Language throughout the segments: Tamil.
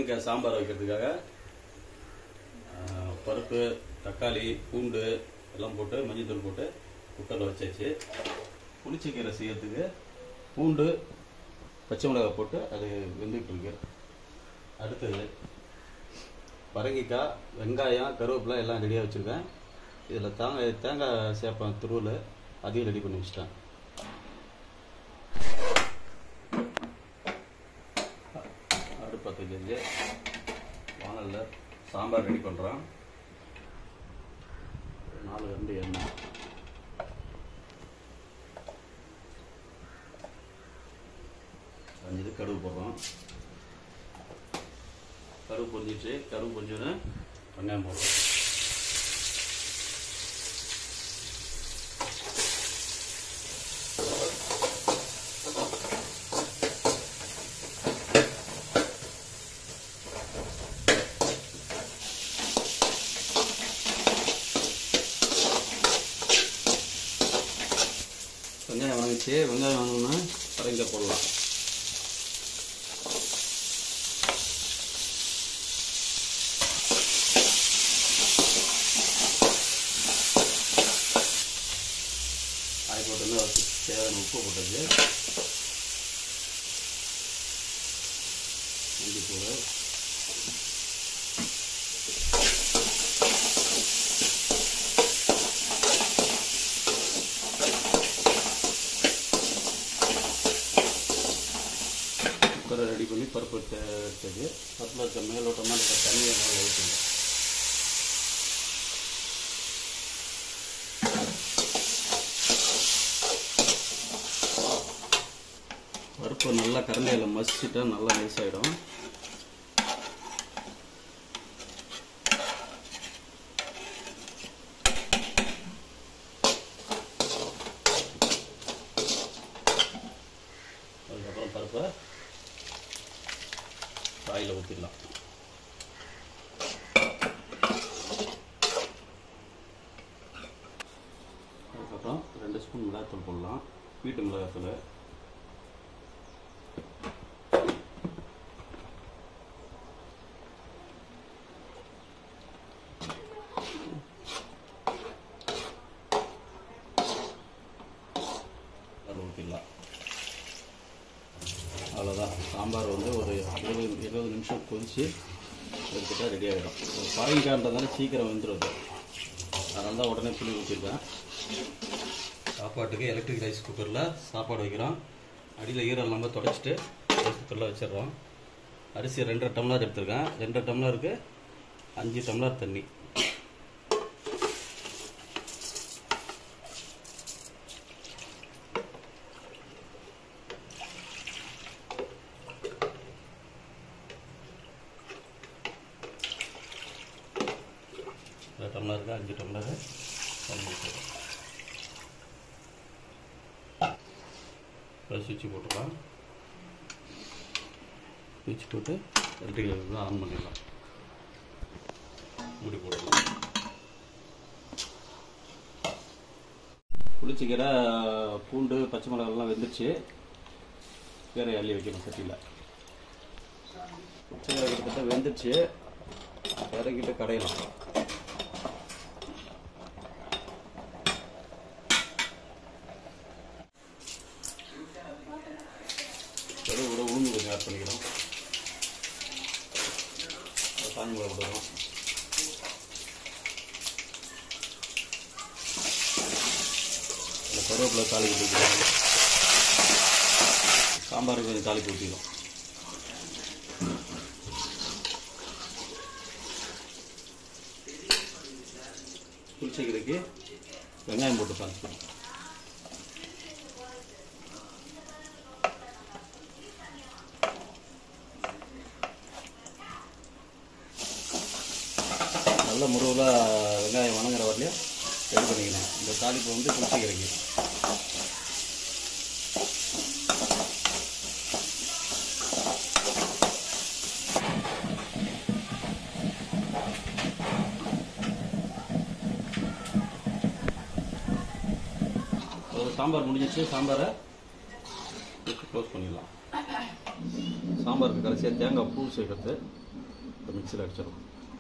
பரங்கிக்காய் சாம்பார் வைக்கிறதுக்காக ஆஹ், பருப்பு தக்காளி பூண்டு எல்லாம் போட்டு மஞ்சள்தூள் போட்டு குக்கரில் வச்சாச்சு புளிச்சக்கீரை செய்யறதுக்கு பூண்டு பச்சை மிளகாய் போட்டு அது வெந்துட்டு இருக்கு அடுத்தது பரங்கிக்காய் வெங்காயம் கருவேப்பிலை எல்லாம் ரெடியாக வச்சுருக்கேன் இதில் தேங்காய் தேங்காய் சேப்பம் துருவல் அதையும் ரெடி பண்ணி வச்சிட்டேன் அடுப்பத்தை செஞ்சு வானலில் சாம்பார் ரெடி பண்ணுறோம் நாலு ரெண்டு எண்ணெய் அஞ்சு கடுகு போடுறோம் கருவு பொரிஞ்சிச்சு கருவு பொரிஞ்சோன்னு வெங்காயம் போடுறோம் வெங்காயம் வதங்கிச்சு வெங்காயம் வாங்கணும்னா பரங்க போடலாம் காய் போட்டு அதுக்கு தேவையான உப்பு போட்டது மல்லிப்பூடு குக்கரை ரெடி பண்ணி பருப்பு எடுத்து எடுத்தது பருப்பில் இருக்க மேலோட்டமாக இருக்க தண்ணியை நல்லா ஊற்றுங்க பருப்பு நல்லா கரண்டியில் மசிச்சுட்டா நல்லா நைஸ் ஆகிடும் அதுக்கப்புறம் பருப்பை காயில் ஊற்றிடலாம் அதுக்கப்புறம் ரெண்டு ஸ்பூன் மிளகாத்தூள் போடலாம் வீட்டு மிளகாத்தூள் அதை ஊற்றிடலாம் அவ்வளோதான் சாம்பார் வந்து ஒரு இருபது இருபது நிமிஷம் கொதிச்சு எடுத்துட்டா ரெடி ஆகிடும் பரங்கிக்கான்றதால சீக்கிரம் வெந்துடும் அதனால தான் உடனே புளி ஊற்றிருக்கேன் சாப்பாட்டுக்கு எலக்ட்ரிக் ரைஸ் குக்கரில் சாப்பாடு வைக்கிறோம் அடியில் ஈரம் இல்லாமல் தொடச்சிட்டு ரைஸ் குக்கரில் வச்சிடுறோம் அரிசி ரெண்டரை டம்ளர் எடுத்திருக்கேன் ரெண்டரை டம்ளருக்கு அஞ்சு டம்ளர் தண்ணி இந்த டம்ளருக்கு அஞ்சு டம்ளர் தண்ணி ஊற்றுறோம் சுவிட்ச் போட்டுக்கலாம் சுவிட்ச் போட்டு எலக்ட்ரிக்கல் ஆன் பண்ணிடலாம் மூடி போட்டுக்கலாம் புளிச்சக்கீரை பூண்டு பச்சை மிளகாலாம் வெந்துருச்சு கீரை அள்ளி வைக்கணும் சட்டியில் பச்சைக்கீரை கிட்டத்தட்ட வெந்துருச்சு இறக்கிட்டு கடையலாம் கடுகு கூட உளுந்து கொஞ்சம் ஆட் பண்ணிக்கிறோம் காஞ்சி மிளகா போட்டுக்கிறோம் இந்த கருவேப்பிலை தாளிப்பு ஊற்றிக்கிறோம் சாம்பாருக்கு கொஞ்சம் தாளிப்பு ஊற்றிக்கிறோம் புளிச்சக்கீரைக்கு வெங்காயம் போட்டு தாளிச்சிக்கிறோம் நல்ல முருவில் வெங்காயம் வணங்குற வரலையும் ரெடி பண்ணிக்கணும் இந்த தாளிப்பு வந்து புளிச்சக்கீரைக்கு ஒரு சாம்பார் முடிஞ்சிச்சு சாம்பாரை க்ளோஸ் பண்ணிடலாம் சாம்பாருக்கு கடைசியாக தேங்காய் பூ சேர்க்கறது இந்த மிக்சியில் அடிச்சிடும்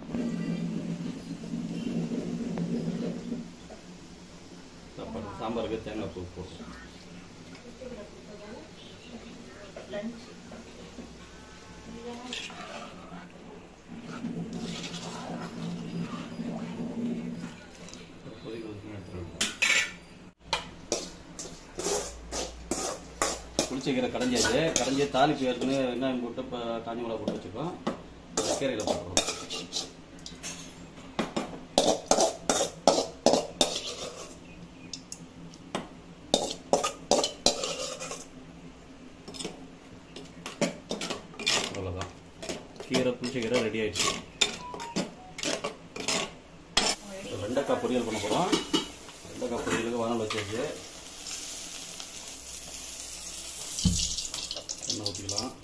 சாப்பாடு சாம்பாருக்கு தேங்காய் பூ போடுறோம் கொதிக்க வச்சு எடுத்துருவோம் புளிச்சக்கீரை கடைஞ்சாச்சு கடைஞ்சி தாளிப்பு ஏற்கனவே வெங்காயம் போட்டு இப்போ காஞ்சி மிளகா போட்டு வச்சுருக்கோம் கீரையில் போட்டுருவோம் அவ்வளோதான் கீரை புளிச்சக்கீரை ரெடி ஆயிடுச்சு இப்போ வெண்டைக்காய் பொரியல் பண்ண போகிறோம் வெண்டைக்காய் பொரியலுக்கு வானல் வச்சாச்சு எண்ணெய் ஊற்றிக்கலாம்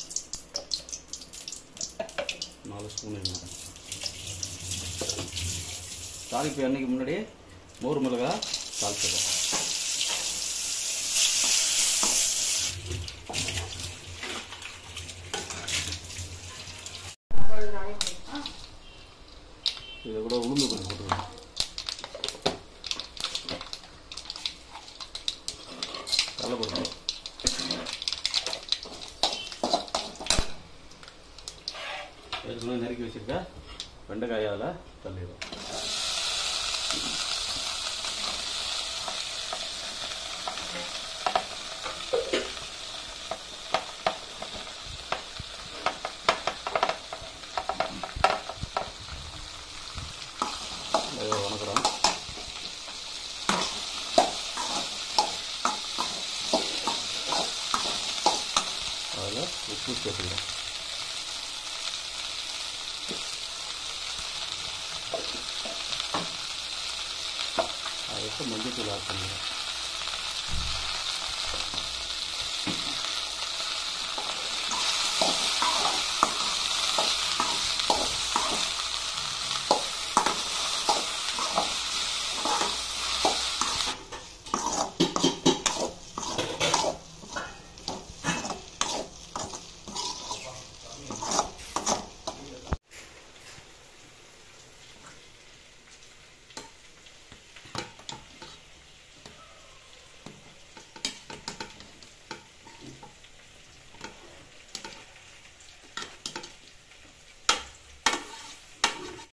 நாலு ஸ்பூன் எண்ணெய் தாளிப்பு எண்ணெய்க்கு முன்னாடி மோர் மிளகா தாளிச்சிடும் இதை கூட உளுந்து கொஞ்சம் போட்டுக்கலாம் கடலைப்பருப்பு ஏற்கனவே நறுக்கி வச்சிருக்க வெண்டைக்காய் அதில் தள்ளிடும் இதை வணக்குறோம் அதில் உப்பு சேர்த்துக்கிறோம் அதுக்கு மஞ்சத்தூள் ஆட் பண்ணிக்கிறோம்